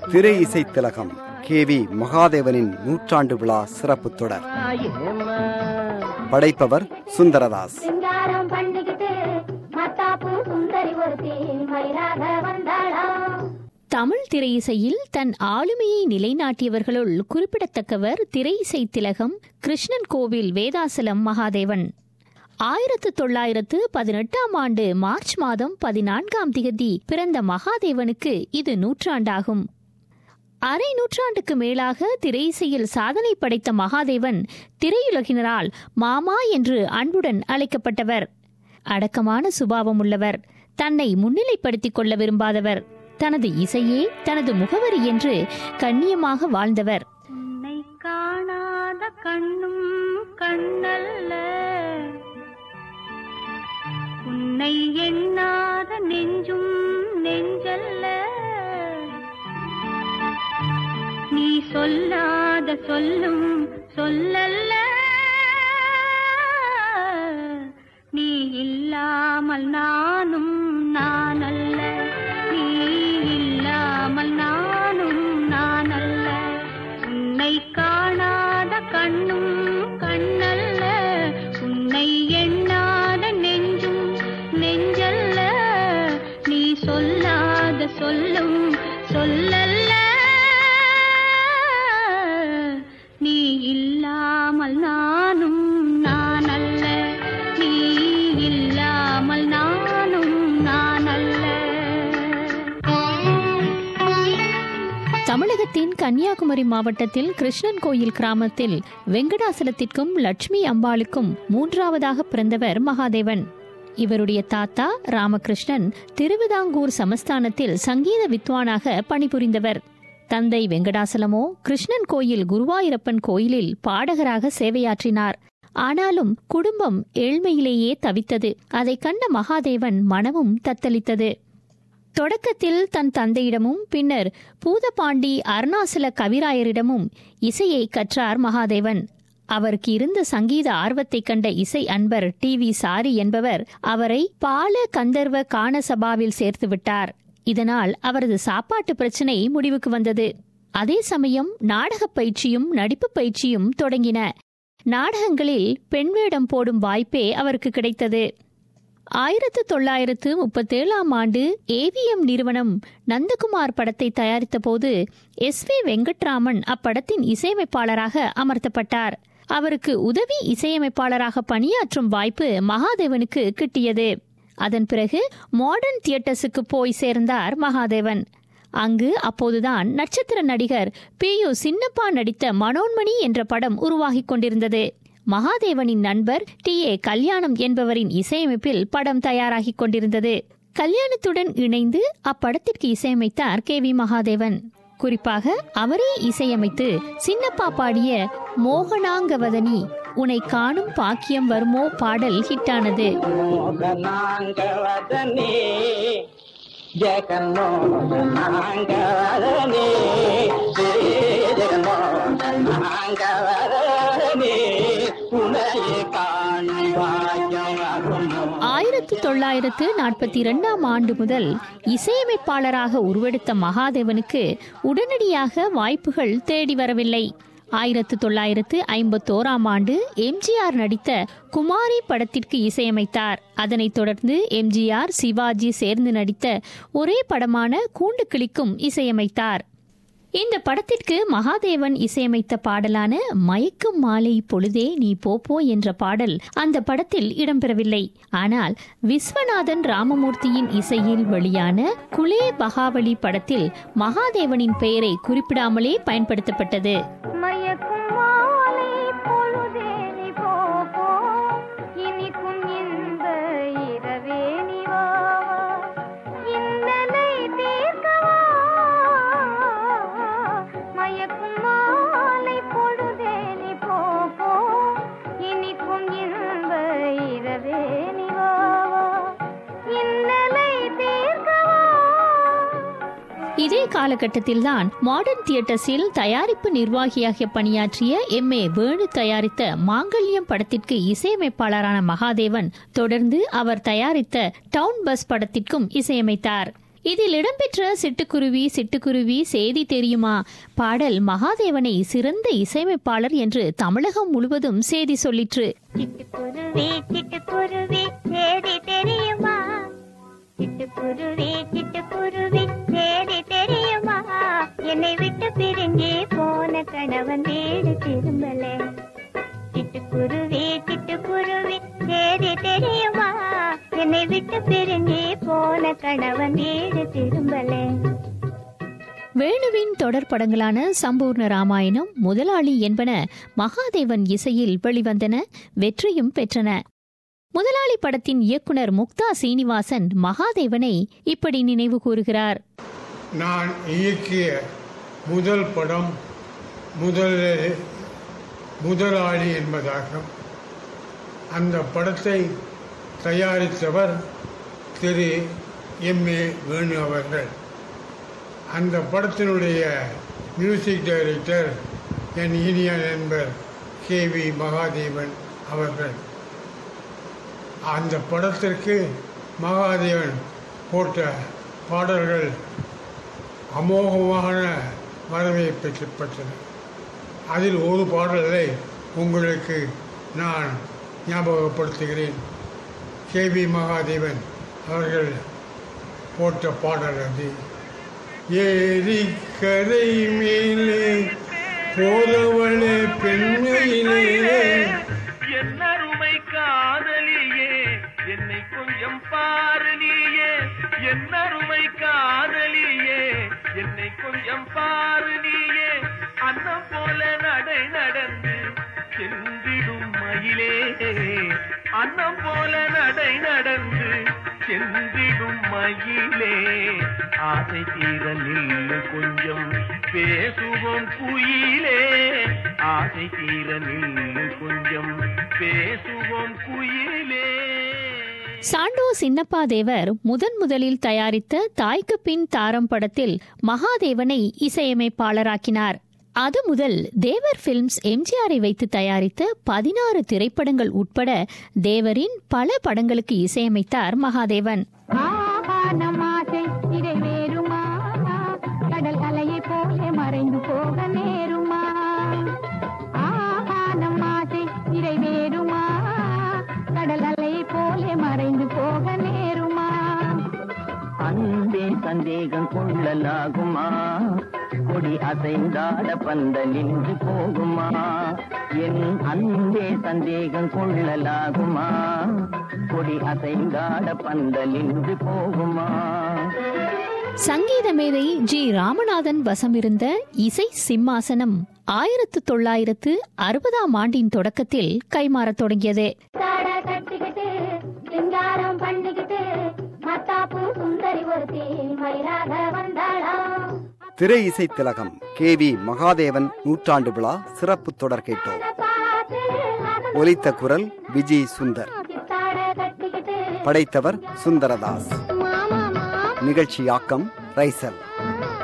திரை இசை திலகம் கே வி மகாதேவனின் நூற்றாண்டு விழா சிறப்பு தொடர் படைப்பவர் சுந்தரதாஸ் சிங்காரம் பண்ணிக்கிட்டு மத்தாப்பு சுந்தரி ஒருத்தி மயிலாக வந்தாளாம் தமிழ் திரையிசையில் தன் ஆளுமையை நிலைநாட்டியவர்களுள் குறிப்பிடத்தக்கவர் திரையிசை திலகம் கிருஷ்ணன் கோவில் வேதாசலம் மகாதேவன் ஆயிரத்து தொள்ளாயிரத்து பதினெட்டாம் ஆண்டு மார்ச் மாதம் பதினான்காம் திகதி பிறந்த மகாதேவனுக்கு இது நூற்றாண்டாகும் அரை நூற்றாண்டுக்கு மேலாக திரையிசையில் சாதனை படைத்த மகாதேவன் திரையுலகினரால் மாமா என்று அன்புடன் அழைக்கப்பட்டவர் அடக்கமான சுபாவம் உள்ளவர் தன்னை முன்னிலைப்படுத்திக் கொள்ள விரும்பாதவர் தனது இசையே தனது முகவரி என்று கண்ணியமாக வாழ்ந்தவர் உன்னை காணாத கண்ணும் கண்ணல்ல உன்னை எண்ணாத நெஞ்சும் நெஞ்சல்ல நீ சொல்லாத சொல்லும் சொல்லல்ல நீ இல்லாமல் நானும் நானல்ல நீ இல்லாமல் நானும் நானல்ல உன்னை காணாத கண்ணும் கண்ணல்ல உன்னை எண்ணாத நெஞ்சும் நெஞ்சல்ல நீ சொல்லாத சொல்லும் சொல்லல்ல நீ இல்லாமல் நானும் நானல்ல நீ இல்லாமல் நானும் நானல்ல தமிழகத்தின் கன்னியாகுமரி மாவட்டத்தில் கிருஷ்ணன் கோயில் கிராமத்தில் வெங்கடாசலத்திற்கும் லட்சுமி அம்பாளுக்கும் மூன்றாவதாக பிறந்தவர் மகாதேவன் இவருடைய தாத்தா ராமகிருஷ்ணன் திருவிதாங்கூர் சமஸ்தானத்தில் சங்கீத வித்வானாக பணிபுரிந்தவர் தந்தை வெங்கடாசலமோ கிருஷ்ணன் கோயில் குருவாயூரப்பன் கோயிலில் பாடகராக சேவையாற்றினார் ஆனாலும் குடும்பம் ஏழ்மையிலேயே தவித்தது அதைக் கண்ட மகாதேவன் மனமும் தத்தளித்தது தொடக்கத்தில் தன் தந்தையிடமும் பின்னர் பூதபாண்டி அருணாசல கவிராயரிடமும் இசையை கற்றார் மகாதேவன் அவருக்கு இருந்த சங்கீத ஆர்வத்தைக் கண்ட இசை அன்பர் டி வி சாரி என்பவர் அவரை பால கந்தர்வ கான சபாவில் சேர்த்து விட்டார் இதனால் அவரது சாப்பாட்டு பிரச்சனை முடிவுக்கு வந்தது அதே சமயம் நாடகப் பயிற்சியும் நடிப்புப் பயிற்சியும் தொடங்கின நாடகங்களில் பெண் வேடம் போடும் வாய்ப்பே அவருக்கு கிடைத்தது ஆயிரத்து தொள்ளாயிரத்து முப்பத்தேழாம் ஆண்டு ஏவிஎம் நிறுவனம் நந்தகுமார் படத்தை தயாரித்த போது எஸ் வி வெங்கட்ராமன் அப்படத்தின் இசையமைப்பாளராக அமர்த்தப்பட்டார் அவருக்கு உதவி இசையமைப்பாளராக பணியாற்றும் வாய்ப்பு மகாதேவனுக்கு கிட்டியது அதன் பிறகு மாடர்ன் தியேட்டர்ஸுக்கு போய் சேர்ந்தார் மகாதேவன் அங்கு அப்போதுதான் நட்சத்திர நடிகர் பி யு சின்னப்பா நடித்த மனோன்மணி என்ற படம் உருவாகிக் கொண்டிருந்தது மகாதேவனின் நண்பர் டி ஏ கல்யாணம் என்பவரின் இசையமைப்பில் படம் தயாராகிக் கொண்டிருந்தது கல்யாணத்துடன் இணைந்து அப்படத்திற்கு இசையமைத்தார் கே வி மகாதேவன் குறிப்பாக அவரே இசையமைத்து சின்னப்பா பாடிய மோகனாங்கவதனி உன்னை காணும் பாக்கியம் வருமோ பாடல் ஹிட்டானது மோகனாங்கவதனே ஜெகன்மோகனாங்கவதனே ஜெகன்மோகனாங்கவதனே உனையே காணும் பாக்கியம் வருமோ ஆயிரத்து தொள்ளாயிரத்து நாற்பத்தி இரண்டாம் ஆண்டு முதல் இசையமைப்பாளராக உருவெடுத்த மகாதேவனுக்கு உடனடியாக வாய்ப்புகள் தேடி வரவில்லை ஆயிரத்து தொள்ளாயிரத்து ஐம்பத்தோராம் ஆண்டு எம்ஜிஆர் நடித்த குமாரி படத்திற்கு இசையமைத்தார் அதனைத் தொடர்ந்து எம்ஜிஆர் சிவாஜி சேர்ந்து நடித்த ஒரே படமான கூண்டு கிளிக்கும் இசையமைத்தார் இந்த படத்திற்கு மகாதேவன் இசையமைத்த பாடலான மயக்கும் மாலை பொழுதே நீ போப்போ என்ற பாடல் அந்த படத்தில் இடம்பெறவில்லை ஆனால் விஸ்வநாதன் ராமமூர்த்தியின் இசையில் வெளியான குலே பகாவலி படத்தில் மகாதேவனின் பெயரை குறிப்பிடாமலே பயன்படுத்தப்பட்டது மயக்கும் மாலை பொழுதே நீ போ போ. இனிக்கும் இன்ப இரவே நீ வா வா. இன்னலை தீர்க்கவா. மயக்கும் மாலை பொழுதே நீ போ போ. இனிக்கும் இன்ப இரவே நீ வா வா. இன்னலை தீர்க்கவா இதே காலகட்டத்தில்தான் மாடர்ன் தியேட்டர்ஸில் தயாரிப்பு நிர்வாகியாக பணியாற்றிய எம் ஏ வேணு தயாரித்த மாங்கல்யம் படத்திற்கு இசையமைப்பாளரான மகாதேவன் தொடர்ந்து அவர் தயாரித்த டவுன் பஸ் படத்திற்கும் இசையமைத்தார் இதில் இடம்பெற்ற சிட்டுக்குருவி சிட்டுக்குருவி செய்தி தெரியுமா பாடல் மகாதேவனை சிறந்த இசையமைப்பாளர் என்று தமிழகம் முழுவதும் செய்தி சொல்லிற்று சிட்டுக்குருவி சிட்டுக்குருவி சேதி தெரியுமா சிட்டுக்குருவி சிட்டுக்குருவி சேதி தெரியுமா என்னை விட்டு பிரிஞ்சே போன கணவன் வீடு திரும்பல சிட்டுக்குருவி சிட்டுக்குருவி சேதி தெரியுமா என்னை விட்டு பிரிஞ்சே போன கணவன் வீடு திரும்பல வேணுவின் தொடர் படங்களான சம்பூர்ண ராமாயணம் முதலாளி என்பன மகாதேவன் இசையில் வெளிவந்தன வெற்றியும் பெற்றன முதலாளி படத்தின் இயக்குனர் முக்தா சீனிவாசன் மகாதேவனை இப்படி நினைவு கூறுகிறார் நான் இயக்கிய முதல் படம் முதலில் முதலாளி என்பதாகும் அந்த படத்தை தயாரித்தவர் திரு எம் ஏ வேணு அவர்கள் அந்த படத்தினுடைய மியூசிக் டைரக்டர் என் இனிய நண்பர் கே வி மகாதேவன் அவர்கள் அந்த படத்திற்கு மகாதேவன் போட்ட பாடல்கள் அமோகமான வரவேற்பு பெற்றன அதில் ஒரு பாடலை உங்களுக்கு நான் ஞாபகப்படுத்துகிறேன் கே வி மகாதேவன் அவர்கள் போட்ட பாடல் அது ஏரி கரை மேலே போதவளே பெண்மையிலே என்னருமை காதலியே என்னை கொஞ்சம் பாரு நீயே என்னருமை காதலியே என்னை கொஞ்சம் பாரு நீயே அன்னம் போல நடை நடந்து சென்றிடும் மயிலே அன்னம் போல நடை நடந்து சென்றிடும் மயிலே ஆசை தீர நில்லு கொஞ்சம் பேசுவோம் குயிலே ஆசை தீர நில்லு கொஞ்சம் பேசுவோம் குயிலே சாண்டோ சின்னப்பா தேவர் முதன் முதலில் தயாரித்த தாய்க்கு பின் தாரம் படத்தில் மகாதேவனை இசையமைப்பாளராக்கினார் அது முதல் தேவர் பிலிம்ஸ் எம்ஜிஆரை வைத்து தயாரித்த பதினாறு திரைப்படங்கள் உட்பட தேவரின் பல படங்களுக்கு இசையமைத்தார் மகாதேவன் ஆகானம் ஆசை நிறைவேறுமா கடல் அலையை போல மறைந்து போக நேருமா ஆகானம் ஆசை நிறைவேறுமா கடல் அலையை போல மறைந்து போக நேருமா அன்பே சந்தேகம் கொள்ளலாகுமா கொடி அசைந்தாட பந்தலின்றி போகுமா என் அன்பே சந்தேகம் கொள்ளலாகுமா கொடி அசைந்தாட பந்தலின்றி போகுமா சங்கீத மேதை ஜி ராமநாதன் வசமிருந்த இசை சிம்மாசனம் ஆயிரத்து தொள்ளாயிரத்து அறுபதாம் ஆண்டின் தொடக்கத்தில் கைமாறத் தொடங்கியது தாட கட்டிக்கிட்டு சிங்காரம் பண்ணிக்கிட்டு மத்தாப்பு சுந்தரி ஒருத்தி மயிலாக வந்தாளாம் திரை இசை திலகம் கே வி மகாதேவன் நூற்றாண்டு விழா சிறப்பு தொடர் கேட்டோம் பார்த்து ஒலித்த குரல் விஜய் சுந்தர் தாட கட்டிக்கிட்டு படைத்தவர் சுந்தரதாஸ் மாமா மாமா நிகழ்ச்சியாக்கம் ரைசல்